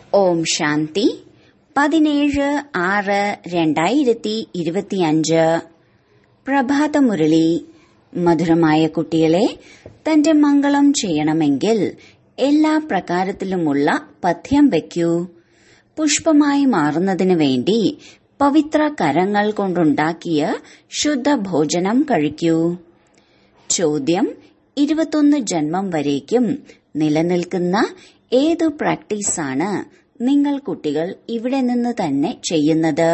ഓം ശാന്തി പതിനേഴ് ആറ് രണ്ടായിരത്തി ഇരുപത്തിയഞ്ച് പ്രഭാതമുരളി മധുരമായ കുട്ടികളെ തന്റെ മംഗളം ചെയ്യണമെങ്കിൽ എല്ലാ പ്രകാരത്തിലുമുള്ള പഥ്യം വയ്ക്കൂ പുഷ്പമായി മാറുന്നതിനു വേണ്ടി പവിത്ര കരങ്ങൾ കൊണ്ടുണ്ടാക്കിയ ശുദ്ധഭോജനം കഴിക്കൂ ചോദ്യം ഇരുപത്തൊന്ന് ജന്മം വരേക്കും നിലനിൽക്കുന്ന ഏതു പ്രാക്ടീസാണ് നിങ്ങൾ കുട്ടികൾ ഇവിടെ നിന്ന് തന്നെ ചെയ്യുന്നത്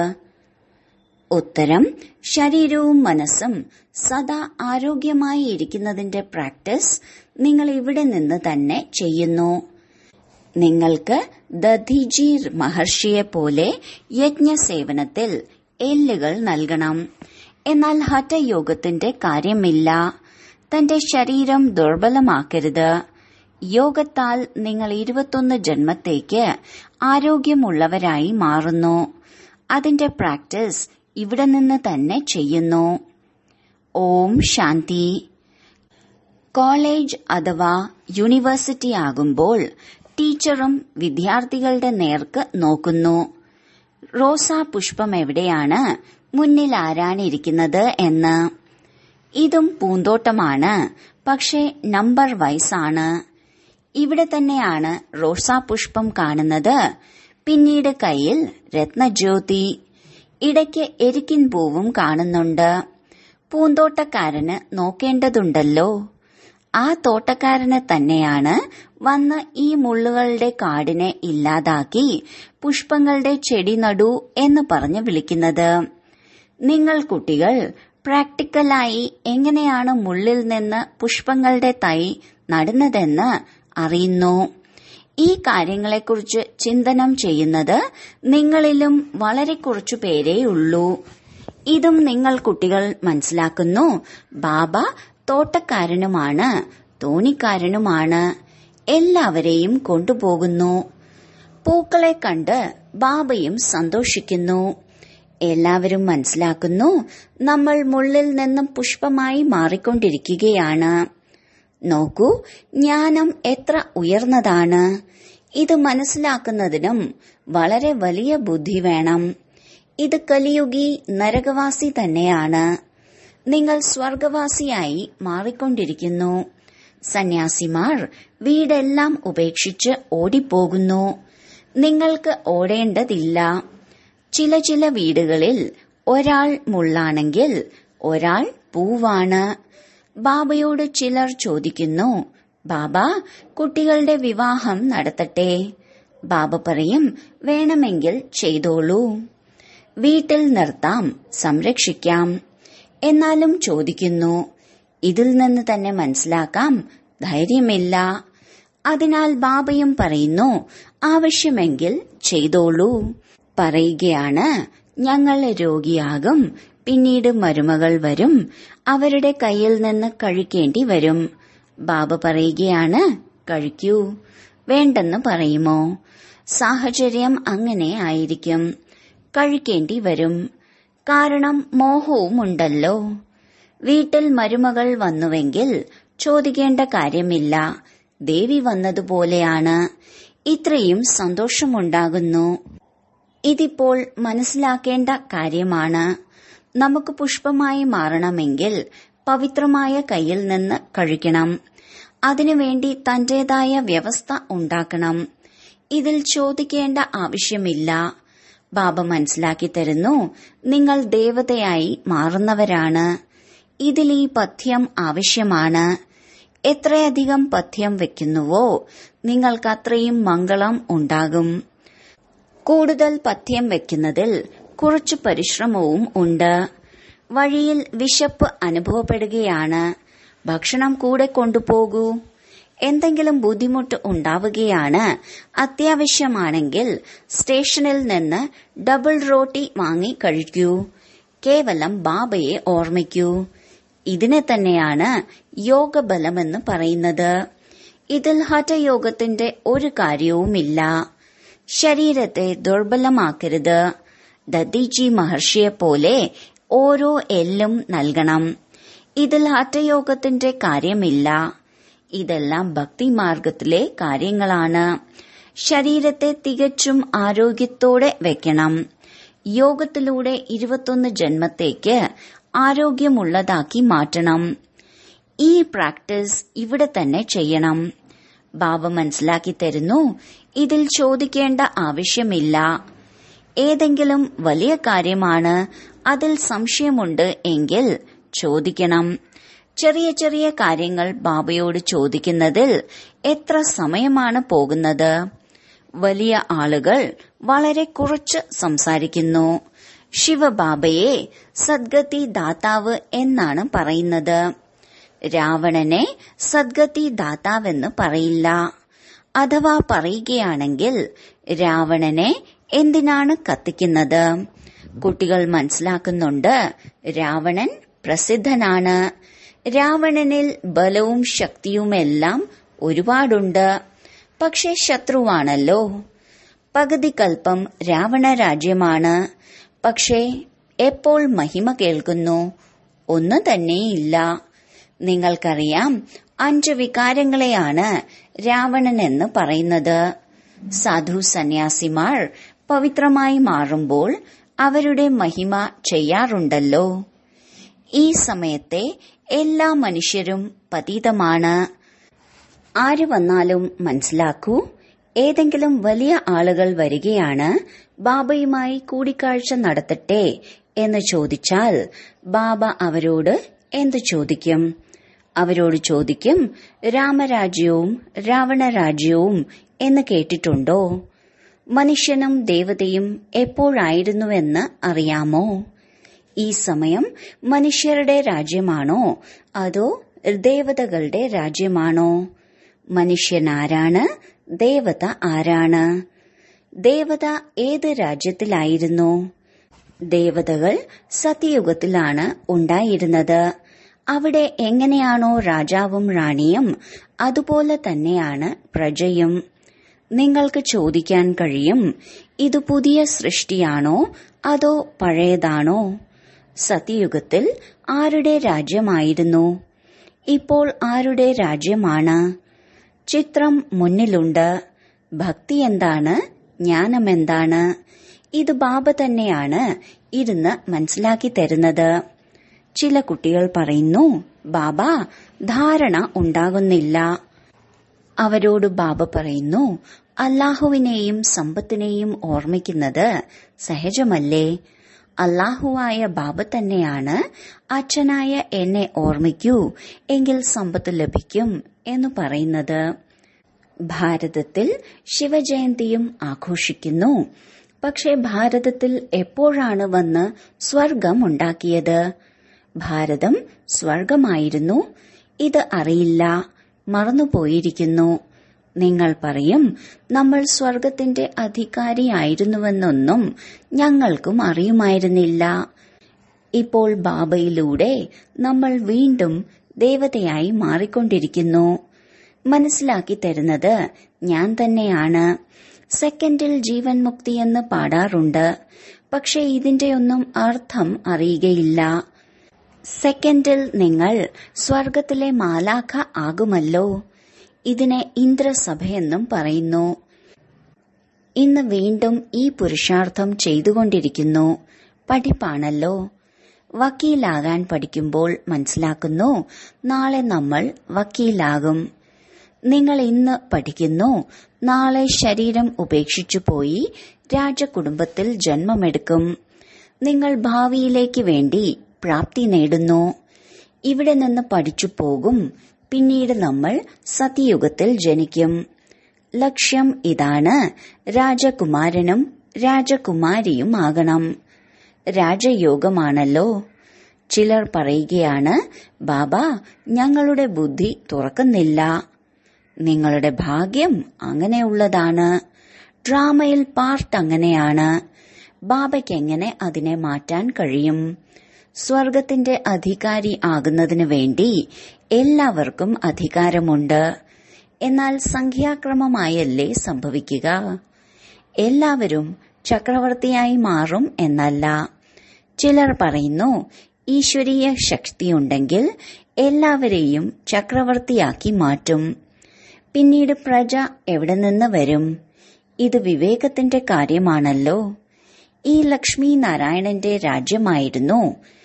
ഉത്തരം ശരീരവും മനസ്സും സദാ ആരോഗ്യമായി ഇരിക്കുന്നതിന്റെ പ്രാക്ടീസ് നിങ്ങൾ ഇവിടെ നിന്ന് തന്നെ ചെയ്യുന്നു നിങ്ങൾക്ക് ദധിജി മഹർഷിയെ പോലെ യജ്ഞസേവനത്തിൽ എല്ലുകൾ നൽകണം എന്നാൽ ഹഠയോഗത്തിന്റെ കാര്യമില്ല തന്റെ ശരീരം ദുർബലമാക്കരുത് യോഗത്താൽ നിങ്ങൾ ഇരുപത്തൊന്ന് ജന്മത്തേക്ക് ആരോഗ്യമുള്ളവരായി മാറുന്നു അതിന്റെ പ്രാക്ടീസ് ഇവിടെ നിന്ന് തന്നെ ചെയ്യുന്നു ഓം ശാന്തി കോളേജ് അഥവാ യൂണിവേഴ്സിറ്റി ആകുമ്പോൾ ടീച്ചറും വിദ്യാർത്ഥികളുടെ നേർക്ക് നോക്കുന്നു റോസാ പുഷ്പം എവിടെയാണ് മുന്നിൽ ആരാണ് ഇരിക്കുന്നത് എന്ന് ഇതും പൂന്തോട്ടമാണ് പക്ഷേ നമ്പർ വൈസാണ് ഇവിടെ തന്നെയാണ് റോസാ പുഷ്പം കാണുന്നത് പിന്നീട് കയ്യിൽ രത്നജ്യോതി ഇടയ്ക്ക് എരിക്കിൻ പൂവും കാണുന്നുണ്ട് പൂന്തോട്ടക്കാരന് നോക്കേണ്ടതുണ്ടല്ലോ ആ തോട്ടക്കാരനെ തന്നെയാണ് വന്ന് ഈ മുള്ളുകളുടെ കാടിനെ ഇല്ലാതാക്കി പുഷ്പങ്ങളുടെ ചെടി നടൂ എന്ന് പറഞ്ഞ് വിളിക്കുന്നത് നിങ്ങൾ കുട്ടികൾ പ്രാക്ടിക്കലായി എങ്ങനെയാണ് മുള്ളിൽ നിന്ന് പുഷ്പങ്ങളുടെ തൈ നടുന്നതെന്ന് അറിയുന്നു ഈ കാര്യങ്ങളെക്കുറിച്ച് ചിന്തനം ചെയ്യുന്നത് നിങ്ങളിലും വളരെ കുറച്ചു പേരേ ഉള്ളൂ ഇതും നിങ്ങൾ കുട്ടികൾ മനസ്സിലാക്കുന്നു ബാബ തോട്ടക്കാരനുമാണ് തോണിക്കാരനുമാണ് എല്ലാവരെയും കൊണ്ടുപോകുന്നു പൂക്കളെ കണ്ട് ബാബയും സന്തോഷിക്കുന്നു എല്ലാവരും മനസ്സിലാക്കുന്നു നമ്മൾ മുള്ളിൽ നിന്നും പുഷ്പമായി മാറിക്കൊണ്ടിരിക്കുകയാണ് നോക്കൂ ജ്ഞാനം എത്ര ഉയർന്നതാണ് ഇത് മനസ്സിലാക്കുന്നതിനും വളരെ വലിയ ബുദ്ധി വേണം ഇത് കലിയുഗി നരകവാസി തന്നെയാണ് നിങ്ങൾ സ്വർഗവാസിയായി മാറിക്കൊണ്ടിരിക്കുന്നു സന്യാസിമാർ വീടെല്ലാം ഉപേക്ഷിച്ച് ഓടിപ്പോകുന്നു നിങ്ങൾക്ക് ഓടേണ്ടതില്ല ചില ചില വീടുകളിൽ ഒരാൾ മുള്ളാണെങ്കിൽ ഒരാൾ പൂവാണ് ബാബയോട് ചിലർ ചോദിക്കുന്നു ബാബ കുട്ടികളുടെ വിവാഹം നടത്തട്ടെ ബാബ പറയും വേണമെങ്കിൽ ചെയ്തോളൂ വീട്ടിൽ നിർത്താം സംരക്ഷിക്കാം എന്നാലും ചോദിക്കുന്നു ഇതിൽ നിന്ന് തന്നെ മനസ്സിലാക്കാം ധൈര്യമില്ല അതിനാൽ ബാബയും പറയുന്നു ആവശ്യമെങ്കിൽ ചെയ്തോളൂ പറയുകയാണ് ഞങ്ങൾ രോഗിയാകും പിന്നീട് മരുമകൾ വരും അവരുടെ കയ്യിൽ നിന്ന് കഴിക്കേണ്ടി വരും ബാബ പറയുകയാണ് കഴിക്കൂ വേണ്ടെന്ന് പറയുമോ സാഹചര്യം അങ്ങനെ ആയിരിക്കും കഴിക്കേണ്ടി വരും കാരണം മോഹവും ഉണ്ടല്ലോ വീട്ടിൽ മരുമകൾ വന്നുവെങ്കിൽ ചോദിക്കേണ്ട കാര്യമില്ല ദേവി വന്നതുപോലെയാണ് ഇത്രയും സന്തോഷമുണ്ടാകുന്നു ഇതിപ്പോൾ മനസ്സിലാക്കേണ്ട കാര്യമാണ് നമുക്ക് പുഷ്പമായി മാറണമെങ്കിൽ പവിത്രമായ കയ്യിൽ നിന്ന് കഴിക്കണം അതിനുവേണ്ടി തന്റേതായ വ്യവസ്ഥ ഉണ്ടാക്കണം ഇതിൽ ചോദിക്കേണ്ട ആവശ്യമില്ല ബാബ മനസ്സിലാക്കി തരുന്നു നിങ്ങൾ ദേവതയായി മാറുന്നവരാണ് ഇതിൽ ഈ പഥ്യം ആവശ്യമാണ് എത്രയധികം പഥ്യം വെക്കുന്നുവോ നിങ്ങൾക്ക് അത്രയും മംഗളം ഉണ്ടാകും കൂടുതൽ പഥ്യം വെക്കുന്നതിൽ കുറച്ചു പരിശ്രമവും ഉണ്ട് വഴിയിൽ വിശപ്പ് അനുഭവപ്പെടുകയാണ് ഭക്ഷണം കൂടെ കൊണ്ടുപോകൂ എന്തെങ്കിലും ബുദ്ധിമുട്ട് ഉണ്ടാവുകയാണ് അത്യാവശ്യമാണെങ്കിൽ സ്റ്റേഷനിൽ നിന്ന് ഡബിൾ റോട്ടി വാങ്ങി കഴിക്കൂ കേവലം ബാബയെ ഓർമ്മിക്കൂ ഇതിനെ തന്നെയാണ് യോഗബലമെന്ന് പറയുന്നത് ഇതിൽ ഹഠയോഗത്തിന്റെ ഒരു കാര്യവുമില്ല ശരീരത്തെ ദുർബലമാക്കരുത് ദദീജി മഹർഷിയെ പോലെ ഓരോ എല്ലും നൽകണം ഇതിൽ ഹഠയോഗത്തിന്റെ കാര്യമില്ല ഇതെല്ലാം ഭക്തിമാർഗത്തിലെ കാര്യങ്ങളാണ് ശരീരത്തെ തികച്ചും ആരോഗ്യത്തോടെ വെക്കണം യോഗത്തിലൂടെ ഇരുപത്തൊന്ന് ജന്മത്തേക്ക് ആരോഗ്യമുള്ളതാക്കി മാറ്റണം ഈ പ്രാക്ടീസ് ഇവിടെ തന്നെ ചെയ്യണം ബാബ മനസ്സിലാക്കി തരുന്നു ഇതിൽ ചോദിക്കേണ്ട ആവശ്യമില്ല ഏതെങ്കിലും വലിയ കാര്യമാണ് അതിൽ സംശയമുണ്ട് എങ്കിൽ ചോദിക്കണം ചെറിയ ചെറിയ കാര്യങ്ങൾ ബാബയോട് ചോദിക്കുന്നതിൽ എത്ര സമയമാണ് പോകുന്നത് വലിയ ആളുകൾ വളരെ കുറച്ച് സംസാരിക്കുന്നു ശിവബാബയെ സദ്ഗതി ദാതാവ് എന്നാണ് പറയുന്നത് രാവണനെ സദ്ഗതി ദാതാവെന്ന് പറയില്ല അഥവാ പറയുകയാണെങ്കിൽ രാവണനെ എന്തിനാണ് കത്തിക്കുന്നത് കുട്ടികൾ മനസ്സിലാക്കുന്നുണ്ട് രാവണൻ പ്രസിദ്ധനാണ് രാവണനിൽ ബലവും ശക്തിയുമെല്ലാം ഒരുപാടുണ്ട് പക്ഷെ ശത്രുവാണല്ലോ പകുതി കൽപ്പം രാവണ രാജ്യമാണ് പക്ഷേ എപ്പോൾ മഹിമ കേൾക്കുന്നു ഒന്നു തന്നെയില്ല നിങ്ങൾക്കറിയാം അഞ്ച് വികാരങ്ങളെയാണ് രാവണൻ എന്ന് പറയുന്നത് സാധു സന്യാസിമാർ പവിത്രമായി മാറുമ്പോൾ അവരുടെ മഹിമ ചെയ്യാറുണ്ടല്ലോ ഈ സമയത്തെ എല്ലാ മനുഷ്യരും പതീതമാണ് ആര് വന്നാലും മനസ്സിലാക്കൂ ഏതെങ്കിലും വലിയ ആളുകൾ വരികയാണ് ബാബയുമായി കൂടിക്കാഴ്ച നടത്തട്ടെ എന്ന് ചോദിച്ചാൽ ബാബ അവരോട് എന്തു ചോദിക്കും അവരോട് ചോദിക്കും രാമരാജ്യവും രാവണരാജ്യവും എന്ന് കേട്ടിട്ടുണ്ടോ മനുഷ്യനും ദേവതയും എപ്പോഴായിരുന്നുവെന്ന് അറിയാമോ ഈ സമയം മനുഷ്യരുടെ രാജ്യമാണോ അതോ ദേവതകളുടെ രാജ്യമാണോ മനുഷ്യനാരാണ് ദേവത ആരാണ് ദേവത ഏത് രാജ്യത്തിലായിരുന്നു ദേവതകൾ സത്യയുഗത്തിലാണ് ഉണ്ടായിരുന്നത് അവിടെ എങ്ങനെയാണോ രാജാവും റാണിയും അതുപോലെ തന്നെയാണ് പ്രജയും നിങ്ങൾക്ക് ചോദിക്കാൻ കഴിയും ഇത് പുതിയ സൃഷ്ടിയാണോ അതോ പഴയതാണോ സത്യയുഗത്തിൽ ആരുടെ രാജ്യമായിരുന്നു ഇപ്പോൾ ആരുടെ രാജ്യമാണ് ചിത്രം മുന്നിലുണ്ട് ഭക്തി എന്താണ് ജ്ഞാനമെന്താണ് ഇത് ബാബ തന്നെയാണ് ഇരുന്ന് മനസ്സിലാക്കി തരുന്നത് ചില കുട്ടികൾ പറയുന്നു ബാബ ധാരണ ഉണ്ടാകുന്നില്ല അവരോട് ബാബ പറയുന്നു അല്ലാഹുവിനെയും സമ്പത്തിനെയും ഓർമ്മിക്കുന്നത് സഹജമല്ലേ അല്ലാഹുവായ ബാബ തന്നെയാണ് അച്ഛനായ എന്നെ ഓർമ്മിക്കൂ എങ്കിൽ സമ്പത്ത് ലഭിക്കും എന്ന് പറയുന്നത് ഭാരതത്തിൽ ശിവജയന്തിയും ആഘോഷിക്കുന്നു പക്ഷെ ഭാരതത്തിൽ എപ്പോഴാണ് വന്ന് സ്വർഗം ഉണ്ടാക്കിയത് ഭാരതം സ്വർഗമായിരുന്നു ഇത് അറിയില്ല മറന്നുപോയിരിക്കുന്നു നിങ്ങൾ പറയും നമ്മൾ സ്വർഗത്തിന്റെ അധികാരിയായിരുന്നുവെന്നൊന്നും ഞങ്ങൾക്കും അറിയുമായിരുന്നില്ല ഇപ്പോൾ ബാബയിലൂടെ നമ്മൾ വീണ്ടും ദേവതയായി മാറിക്കൊണ്ടിരിക്കുന്നു മനസ്സിലാക്കി തരുന്നത് ഞാൻ തന്നെയാണ് സെക്കൻഡിൽ ജീവൻ മുക്തി എന്ന് പാടാറുണ്ട് പക്ഷെ ഇതിന്റെയൊന്നും അർത്ഥം അറിയുകയില്ല സെക്കൻഡിൽ നിങ്ങൾ സ്വർഗത്തിലെ മാലാഖ ആകുമല്ലോ ഇതിനെ ഇന്ദ്രസഭയെന്നും പറയുന്നു ഇന്ന് വീണ്ടും ഈ പുരുഷാർത്ഥം ചെയ്തുകൊണ്ടിരിക്കുന്നു പഠിപ്പാണല്ലോ വക്കീലാകാൻ പഠിക്കുമ്പോൾ മനസ്സിലാക്കുന്നു നാളെ നമ്മൾ വക്കീലാകും നിങ്ങൾ ഇന്ന് പഠിക്കുന്നു നാളെ ശരീരം ഉപേക്ഷിച്ചു പോയി രാജകുടുംബത്തിൽ ജന്മമെടുക്കും നിങ്ങൾ ഭാവിയിലേക്ക് വേണ്ടി പ്രാപ്തി നേടുന്നു ഇവിടെ നിന്ന് പഠിച്ചു പോകും പിന്നീട് നമ്മൾ സത്യയുഗത്തിൽ ജനിക്കും ലക്ഷ്യം ഇതാണ് രാജകുമാരനും രാജകുമാരിയും ആകണം രാജയോഗമാണല്ലോ ചിലർ പറയുകയാണ് ബാബ ഞങ്ങളുടെ ബുദ്ധി തുറക്കുന്നില്ല നിങ്ങളുടെ ഭാഗ്യം അങ്ങനെയുള്ളതാണ് ഡ്രാമയിൽ പാർട്ട് അങ്ങനെയാണ് ബാബയ്ക്ക് എങ്ങനെ അതിനെ മാറ്റാൻ കഴിയും സ്വർഗത്തിന്റെ അധികാരി ആകുന്നതിന് വേണ്ടി എല്ലാവർക്കും അധികാരമുണ്ട് എന്നാൽ സംഖ്യാക്രമമായല്ലേ സംഭവിക്കുക എല്ലാവരും ചക്രവർത്തിയായി മാറും എന്നല്ല ചിലർ പറയുന്നു ഈശ്വരീയ ശക്തിയുണ്ടെങ്കിൽ എല്ലാവരെയും ചക്രവർത്തിയാക്കി മാറ്റും പിന്നീട് പ്രജ എവിടെ നിന്ന് വരും ഇത് വിവേകത്തിന്റെ കാര്യമാണല്ലോ ഈ ലക്ഷ്മി നാരായണന്റെ രാജ്യമായിരുന്നു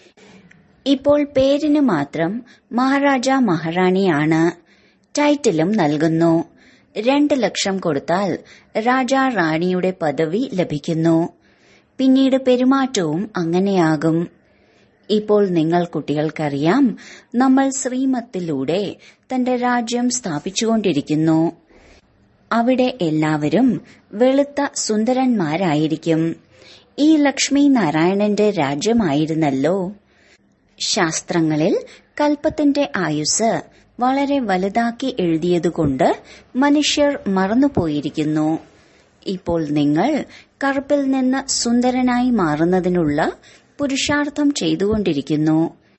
ഇപ്പോൾ പേരിന് മാത്രം മഹാരാജ മഹാറാണിയാണ് ടൈറ്റിലും നൽകുന്നു രണ്ട് ലക്ഷം കൊടുത്താൽ രാജാ റാണിയുടെ പദവി ലഭിക്കുന്നു പിന്നീട് പെരുമാറ്റവും അങ്ങനെയാകും ഇപ്പോൾ നിങ്ങൾ കുട്ടികൾക്കറിയാം നമ്മൾ ശ്രീമത്തിലൂടെ തന്റെ രാജ്യം സ്ഥാപിച്ചുകൊണ്ടിരിക്കുന്നു അവിടെ എല്ലാവരും വെളുത്ത സുന്ദരന്മാരായിരിക്കും ഈ ലക്ഷ്മി നാരായണന്റെ രാജ്യമായിരുന്നല്ലോ ശാസ്ത്രങ്ങളിൽ കൽപ്പത്തിന്റെ ആയുസ് വളരെ വലുതാക്കി എഴുതിയതുകൊണ്ട് മനുഷ്യർ മറന്നുപോയിരിക്കുന്നു ഇപ്പോൾ നിങ്ങൾ കറുപ്പിൽ നിന്ന് സുന്ദരനായി മാറുന്നതിനുള്ള പുരുഷാർത്ഥം ചെയ്തുകൊണ്ടിരിക്കുന്നു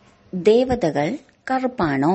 ദേവതകൾ കറുപ്പാണോ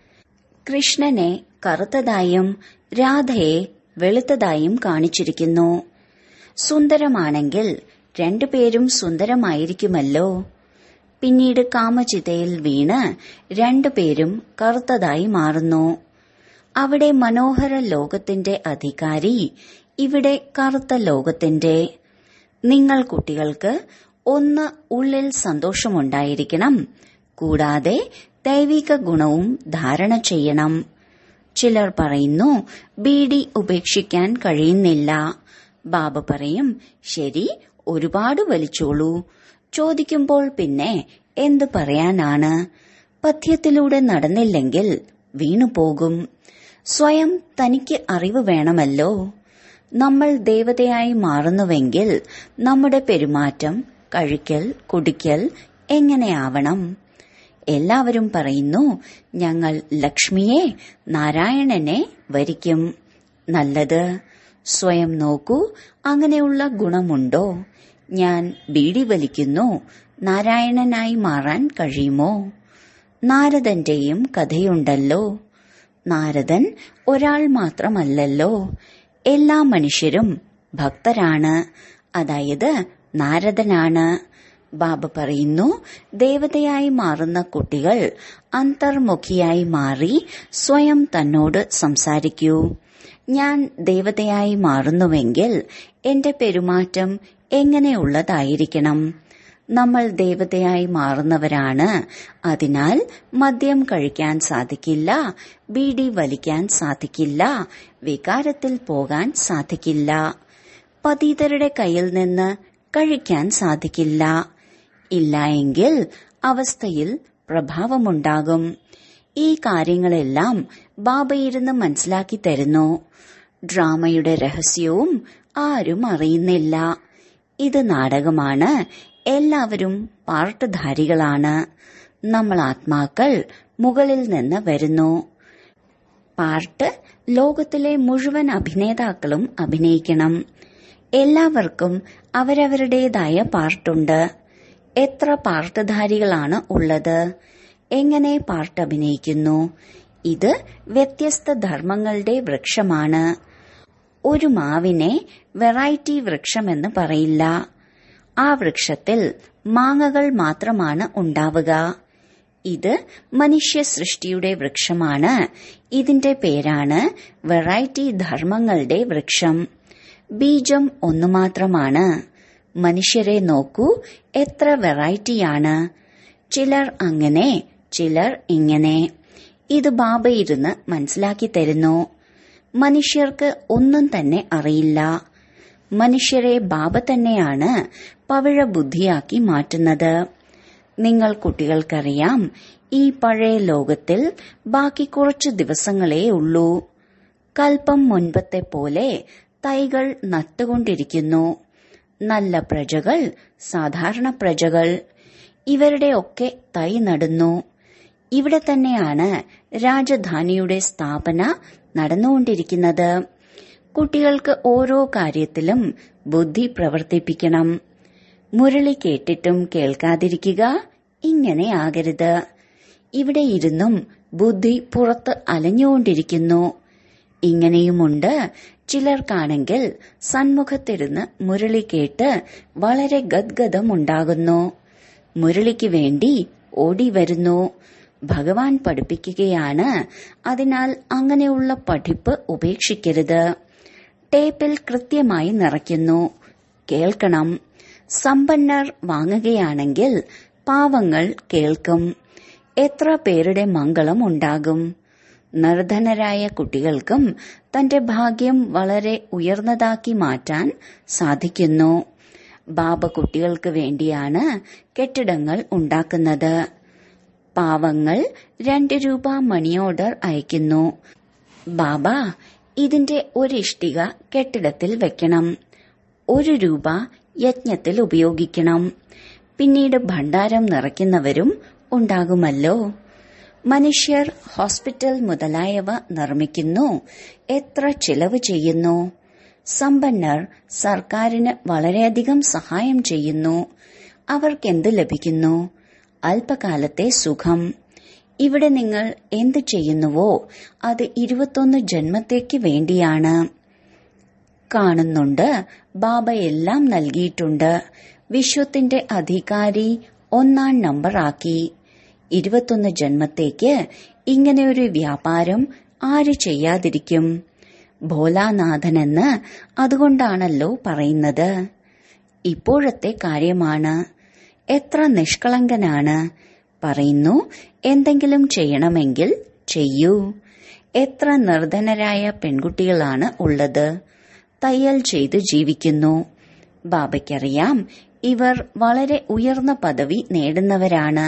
കൃഷ്ണനെ കറുത്തതായും രാധയെ വെളുത്തതായും കാണിച്ചിരിക്കുന്നു സുന്ദരമാണെങ്കിൽ രണ്ടുപേരും സുന്ദരമായിരിക്കുമല്ലോ പിന്നീട് കാമചിതയിൽ വീണ് രണ്ടുപേരും കറുത്തതായി മാറുന്നു അവിടെ മനോഹര ലോകത്തിന്റെ അധികാരി ഇവിടെ കറുത്ത ലോകത്തിന്റെ നിങ്ങൾ കുട്ടികൾക്ക് ഒന്ന് ഉള്ളിൽ സന്തോഷമുണ്ടായിരിക്കണം കൂടാതെ ദൈവിക ഗുണവും ധാരണ ചെയ്യണം ചിലർ പറയുന്നു ബീഡി ഉപേക്ഷിക്കാൻ കഴിയുന്നില്ല ബാബ പറയും ശരി ഒരുപാട് വലിച്ചോളൂ ചോദിക്കുമ്പോൾ പിന്നെ എന്തു പറയാനാണ് പഥ്യത്തിലൂടെ നടന്നില്ലെങ്കിൽ വീണുപോകും സ്വയം തനിക്ക് അറിവ് വേണമല്ലോ നമ്മൾ ദേവതയായി മാറുന്നുവെങ്കിൽ നമ്മുടെ പെരുമാറ്റം കഴിക്കൽ കുടിക്കൽ എങ്ങനെയാവണം എല്ലാവരും പറയുന്നു ഞങ്ങൾ ലക്ഷ്മിയെ നാരായണനെ വരിക്കും നല്ലത് സ്വയം നോക്കൂ അങ്ങനെയുള്ള ഗുണമുണ്ടോ ഞാൻ ബീഡി വലിക്കുന്നു നാരായണനായി മാറാൻ കഴിയുമോ നാരദന്റെയും കഥയുണ്ടല്ലോ നാരദൻ ഒരാൾ മാത്രമല്ലല്ലോ എല്ലാ മനുഷ്യരും ഭക്തരാണ് അതായത് നാരദനാണ് ബാബ പറയുന്നു ദേവതയായി മാറുന്ന കുട്ടികൾ അന്തർമുഖിയായി മാറി സ്വയം തന്നോട് സംസാരിക്കൂ ഞാൻ ദേവതയായി മാറുന്നുവെങ്കിൽ എന്റെ പെരുമാറ്റം എങ്ങനെയുള്ളതായിരിക്കണം നമ്മൾ ദേവതയായി മാറുന്നവരാണ് അതിനാൽ മദ്യം കഴിക്കാൻ സാധിക്കില്ല ബീഡി വലിക്കാൻ സാധിക്കില്ല വികാരത്തിൽ പോകാൻ സാധിക്കില്ല പതീതരുടെ കയ്യിൽ നിന്ന് കഴിക്കാൻ സാധിക്കില്ല ഇല്ല എങ്കിൽ അവസ്ഥയിൽ പ്രഭാവമുണ്ടാകും ഈ കാര്യങ്ങളെല്ലാം ബാബയിരുന്ന് മനസ്സിലാക്കി തരുന്നു ഡ്രാമയുടെ രഹസ്യവും ആരും അറിയുന്നില്ല ഇത് നാടകമാണ് എല്ലാവരും പാർട്ടുധാരികളാണ് നമ്മൾ ആത്മാക്കൾ മുകളിൽ നിന്ന് വരുന്നു പാർട്ട് ലോകത്തിലെ മുഴുവൻ അഭിനേതാക്കളും അഭിനയിക്കണം എല്ലാവർക്കും അവരവരുടേതായ പാർട്ടുണ്ട് എത്ര പാർട്ടുധാരികളാണ് ഉള്ളത് എങ്ങനെ പാർട്ട് അഭിനയിക്കുന്നു ഇത് വ്യത്യസ്ത ധർമ്മങ്ങളുടെ വൃക്ഷമാണ് ഒരു മാവിനെ വെറൈറ്റി വൃക്ഷമെന്ന് പറയില്ല ആ വൃക്ഷത്തിൽ മാങ്ങകൾ മാത്രമാണ് ഉണ്ടാവുക ഇത് മനുഷ്യ സൃഷ്ടിയുടെ വൃക്ഷമാണ് ഇതിന്റെ പേരാണ് വെറൈറ്റി ധർമ്മങ്ങളുടെ വൃക്ഷം ബീജം ഒന്നു മാത്രമാണ് മനുഷ്യരെ നോക്കൂ എത്ര വെറൈറ്റിയാണ് ചിലർ അങ്ങനെ ചിലർ ഇങ്ങനെ ഇത് ബാബ ഇരുന്ന് മനസ്സിലാക്കി തരുന്നു മനുഷ്യർക്ക് ഒന്നും തന്നെ അറിയില്ല മനുഷ്യരെ ബാബ തന്നെയാണ് പവിഴ ബുദ്ധിയാക്കി മാറ്റുന്നത് നിങ്ങൾ കുട്ടികൾക്കറിയാം ഈ പഴയ ലോകത്തിൽ ബാക്കി കുറച്ചു ദിവസങ്ങളേ ഉള്ളൂ കൽപ്പം മുൻപത്തെ പോലെ തൈകൾ നട്ടുകൊണ്ടിരിക്കുന്നു നല്ല പ്രജകൾ സാധാരണ പ്രജകൾ ഇവരുടെ ഒക്കെ തൈ നടുന്നു ഇവിടെ തന്നെയാണ് രാജധാനിയുടെ സ്ഥാപന നടന്നുകൊണ്ടിരിക്കുന്നത് കുട്ടികൾക്ക് ഓരോ കാര്യത്തിലും ബുദ്ധി പ്രവർത്തിപ്പിക്കണം മുരളി കേട്ടിട്ടും കേൾക്കാതിരിക്കുക ഇങ്ങനെ ആകരുത് ഇവിടെ ഇരുന്നും ബുദ്ധി പുറത്ത് അലഞ്ഞുകൊണ്ടിരിക്കുന്നു ഇങ്ങനെയുമുണ്ട് ചിലർക്കാണെങ്കിൽ സന്മുഖത്തിരുന്ന് മുരളി കേട്ട് വളരെ ഗദ്ഗതമുണ്ടാകുന്നു മുരളിക്ക് വേണ്ടി ഓടി വരുന്നു ഭഗവാൻ പഠിപ്പിക്കുകയാണ് അതിനാൽ അങ്ങനെയുള്ള പഠിപ്പ് ഉപേക്ഷിക്കരുത് ടേപ്പിൽ കൃത്യമായി നിറയ്ക്കുന്നു കേൾക്കണം സമ്പന്നർ വാങ്ങുകയാണെങ്കിൽ പാവങ്ങൾ കേൾക്കും എത്ര പേരുടെ മംഗളം ഉണ്ടാകും നിർധനരായ കുട്ടികൾക്കും തന്റെ ഭാഗ്യം വളരെ ഉയർന്നതാക്കി മാറ്റാൻ സാധിക്കുന്നു ബാബ കുട്ടികൾക്ക് വേണ്ടിയാണ് കെട്ടിടങ്ങൾ ഉണ്ടാക്കുന്നത് പാവങ്ങൾ രണ്ട് രൂപ മണി ഓർഡർ അയക്കുന്നു ബാബ ഇതിന്റെ ഒരിഷ്ടിക കെട്ടിടത്തിൽ വെക്കണം ഒരു രൂപ യജ്ഞത്തിൽ ഉപയോഗിക്കണം പിന്നീട് ഭണ്ഡാരം നിറയ്ക്കുന്നവരും ഉണ്ടാകുമല്ലോ മനുഷ്യർ ഹോസ്പിറ്റൽ മുതലായവ നിർമ്മിക്കുന്നു എത്ര ചിലവ് ചെയ്യുന്നു സമ്പന്നർ സർക്കാരിന് വളരെയധികം സഹായം ചെയ്യുന്നു അവർക്കെന്ത് ലഭിക്കുന്നു അല്പകാലത്തെ സുഖം ഇവിടെ നിങ്ങൾ എന്ത് ചെയ്യുന്നുവോ അത് ഇരുപത്തൊന്ന് ജന്മത്തേക്ക് വേണ്ടിയാണ് കാണുന്നുണ്ട് ബാബ എല്ലാം നൽകിയിട്ടുണ്ട് വിശ്വത്തിന്റെ അധികാരി ഒന്നാം നമ്പറാക്കി ഇരുപത്തൊന്ന് ജന്മത്തേക്ക് ഇങ്ങനെയൊരു വ്യാപാരം ആര് ചെയ്യാതിരിക്കും ഭോലാനാഥനെന്ന് അതുകൊണ്ടാണല്ലോ പറയുന്നത് ഇപ്പോഴത്തെ കാര്യമാണ് എത്ര നിഷ്കളങ്കനാണ് പറയുന്നു എന്തെങ്കിലും ചെയ്യണമെങ്കിൽ ചെയ്യൂ എത്ര നിർധനരായ പെൺകുട്ടികളാണ് ഉള്ളത് തയ്യൽ ചെയ്ത് ജീവിക്കുന്നു ബാബയ്ക്കറിയാം ഇവർ വളരെ ഉയർന്ന പദവി നേടുന്നവരാണ്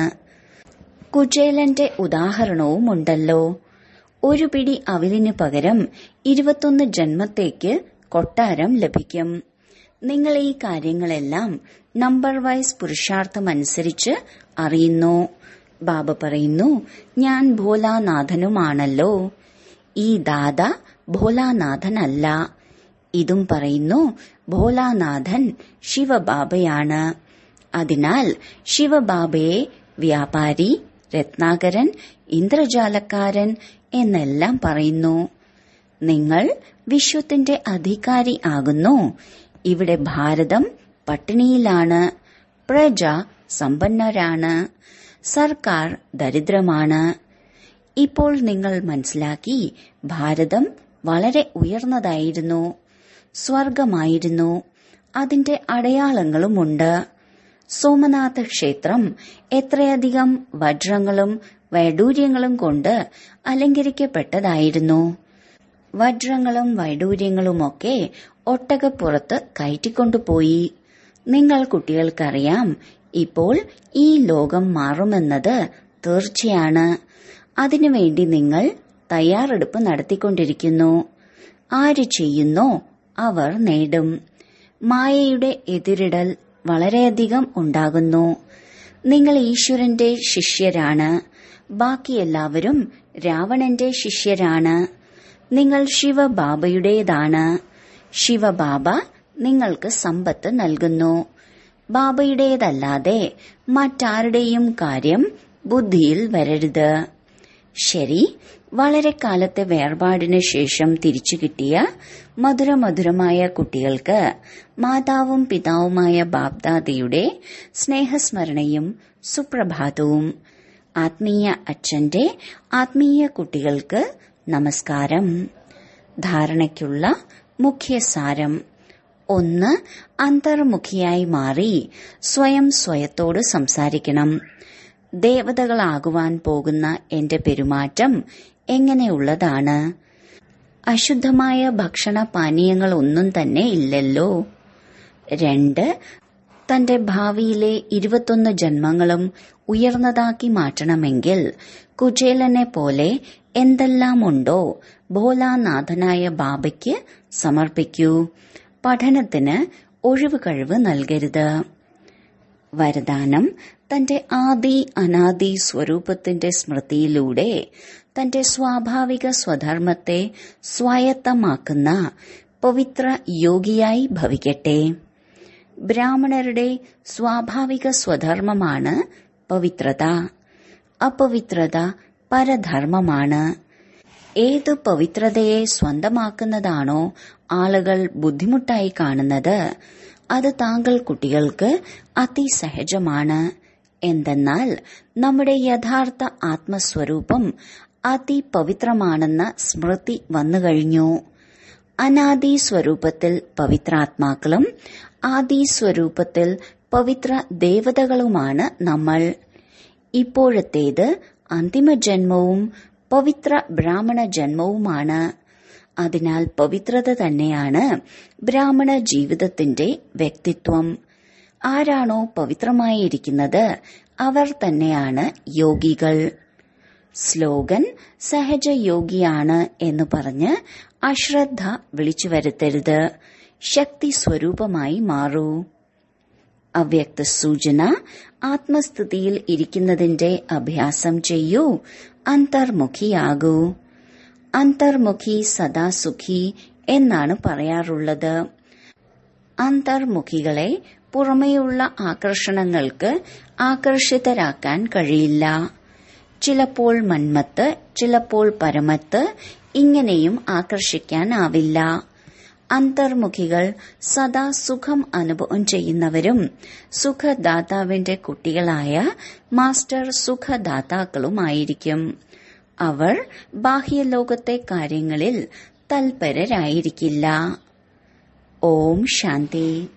കുചേലന്റെ ഉദാഹരണവും ഉണ്ടല്ലോ ഒരു പിടി അവിലിന് പകരം ഇരുപത്തൊന്ന് ജന്മത്തേക്ക് കൊട്ടാരം ലഭിക്കും നിങ്ങൾ ഈ കാര്യങ്ങളെല്ലാം നമ്പർ വൈസ് പുരുഷാർത്ഥമനുസരിച്ച് അറിയുന്നു ബാബ പറയുന്നു ഞാൻ ഭോലാനാഥനുമാണല്ലോ ഈ ദാദ ഭോലാനാഥനല്ല ഇതും പറയുന്നു ഭോലാനാഥൻ ശിവബാബയാണ് അതിനാൽ ശിവബാബയെ വ്യാപാരി രത്നാകരൻ ഇന്ദ്രജാലക്കാരൻ എന്നെല്ലാം പറയുന്നു നിങ്ങൾ വിശ്വത്തിന്റെ അധികാരി ആകുന്നു ഇവിടെ ഭാരതം പട്ടിണിയിലാണ് പ്രജ സമ്പന്നരാണ് സർക്കാർ ദരിദ്രമാണ് ഇപ്പോൾ നിങ്ങൾ മനസ്സിലാക്കി ഭാരതം വളരെ ഉയർന്നതായിരുന്നു സ്വർഗമായിരുന്നു അതിന്റെ അടയാളങ്ങളുമുണ്ട് സോമനാഥ ക്ഷേത്രം എത്രയധികം വജ്രങ്ങളും വൈഡൂര്യങ്ങളും കൊണ്ട് അലങ്കരിക്കപ്പെട്ടതായിരുന്നു വജ്രങ്ങളും വൈഡൂര്യങ്ങളുമൊക്കെ ഒട്ടകപ്പുറത്ത് കയറ്റിക്കൊണ്ടുപോയി നിങ്ങൾ കുട്ടികൾക്കറിയാം ഇപ്പോൾ ഈ ലോകം മാറുമെന്നത് തീർച്ചയാണ് അതിനുവേണ്ടി നിങ്ങൾ തയ്യാറെടുപ്പ് നടത്തിക്കൊണ്ടിരിക്കുന്നു ആര് ചെയ്യുന്നോ അവർ നേടും മായയുടെ എതിരിടൽ വളരെയധികം ഉണ്ടാകുന്നു നിങ്ങൾ ഈശ്വരന്റെ ശിഷ്യരാണ് ബാക്കി എല്ലാവരും രാവണന്റെ ശിഷ്യരാണ് നിങ്ങൾ ശിവബാബയുടേതാണ് ശിവബാബ നിങ്ങൾക്ക് സമ്പത്ത് നൽകുന്നു ബാബയുടേതല്ലാതെ മറ്റാരുടെയും കാര്യം ബുദ്ധിയിൽ വരരുത് ശരി വളരെ കാലത്തെ വേർപാടിന് ശേഷം തിരിച്ചു കിട്ടിയ മധുരമധുരമായ കുട്ടികൾക്ക് മാതാവും പിതാവുമായ ബാബ്ദാദയുടെ സ്നേഹസ്മരണയും സുപ്രഭാതവും ആത്മീയ അച്ഛന്റെ ആത്മീയ കുട്ടികൾക്ക് നമസ്കാരം ധാരണയ്ക്കുള്ള മുഖ്യസാരം ഒന്ന് അന്തർമുഖിയായി മാറി സ്വയം സ്വയത്തോട് സംസാരിക്കണം ദേവതകളാകുവാൻ പോകുന്ന എന്റെ പെരുമാറ്റം എങ്ങനെയുള്ളതാണ് അശുദ്ധമായ ഭക്ഷണ പാനീയങ്ങളൊന്നും തന്നെ ഇല്ലല്ലോ രണ്ട് തന്റെ ഭാവിയിലെ ഇരുപത്തൊന്ന് ജന്മങ്ങളും ഉയർന്നതാക്കി മാറ്റണമെങ്കിൽ കുചേലനെ പോലെ എന്തെല്ലാമുണ്ടോ ഭോലാനാഥനായ ബാബയ്ക്ക് സമർപ്പിക്കൂ പഠനത്തിന് ഒഴിവ് കഴിവ് നൽകരുത് വരദാനം തന്റെ ആദി അനാദി സ്വരൂപത്തിന്റെ സ്മൃതിയിലൂടെ തന്റെ സ്വാഭാവിക സ്വധർമ്മത്തെ സ്വായത്തമാക്കുന്ന പവിത്ര യോഗിയായി ഭവിക്കട്ടെ ബ്രാഹ്മണരുടെ സ്വാഭാവിക സ്വധർമ്മമാണ് പവിത്രത അപവിത്രത പരധർമ്മമാണ് ഏത് പവിത്രതയെ സ്വന്തമാക്കുന്നതാണോ ആളുകൾ ബുദ്ധിമുട്ടായി കാണുന്നത് അത് താങ്കൾ കുട്ടികൾക്ക് അതിസഹജമാണ് എന്തെന്നാൽ നമ്മുടെ യഥാർത്ഥ ആത്മസ്വരൂപം അതിപവിത്രമാണെന്ന സ്മൃതി വന്നുകഴിഞ്ഞു അനാദി സ്വരൂപത്തിൽ പവിത്രാത്മാക്കളും ആദി സ്വരൂപത്തിൽ പവിത്ര ദേവതകളുമാണ് നമ്മൾ ഇപ്പോഴത്തേത് അന്തിമ ജന്മവും പവിത്ര ബ്രാഹ്മണ ജന്മവുമാണ് അതിനാൽ പവിത്രത തന്നെയാണ് ബ്രാഹ്മണ ജീവിതത്തിന്റെ വ്യക്തിത്വം ആരാണോ പവിത്രമായിരിക്കുന്നത് അവർ തന്നെയാണ് യോഗികൾ സ്ലോഗൻ സഹജയോഗിയാണ് എന്ന് പറഞ്ഞ് അശ്രദ്ധ വിളിച്ചു വരുത്തരുത് ശക്തി സ്വരൂപമായി മാറൂ അവ്യക്ത സൂചന ആത്മസ്ഥിതിയിൽ ഇരിക്കുന്നതിന്റെ അഭ്യാസം ചെയ്യൂ അന്തർമുഖിയാകൂ അന്തർമുഖി സദാ സുഖി എന്നാണ് പറയാറുള്ളത് അന്തർമുഖികളെ പുറമെയുള്ള ആകർഷണങ്ങൾക്ക് ആകർഷിതരാക്കാൻ കഴിയില്ല ചിലപ്പോൾ മന്മത്ത് ചിലപ്പോൾ പരമത്ത് ഇങ്ങനെയും ആകർഷിക്കാനാവില്ല അന്തർമുഖികൾ സദാ സുഖം അനുഭവം ചെയ്യുന്നവരും സുഖദാതാവിന്റെ കുട്ടികളായ മാസ്റ്റർ സുഖദാതാക്കളുമായിരിക്കും അവർ ബാഹ്യലോകത്തെ കാര്യങ്ങളിൽ തൽപരരായിരിക്കില്ല ഓം ശാന്തി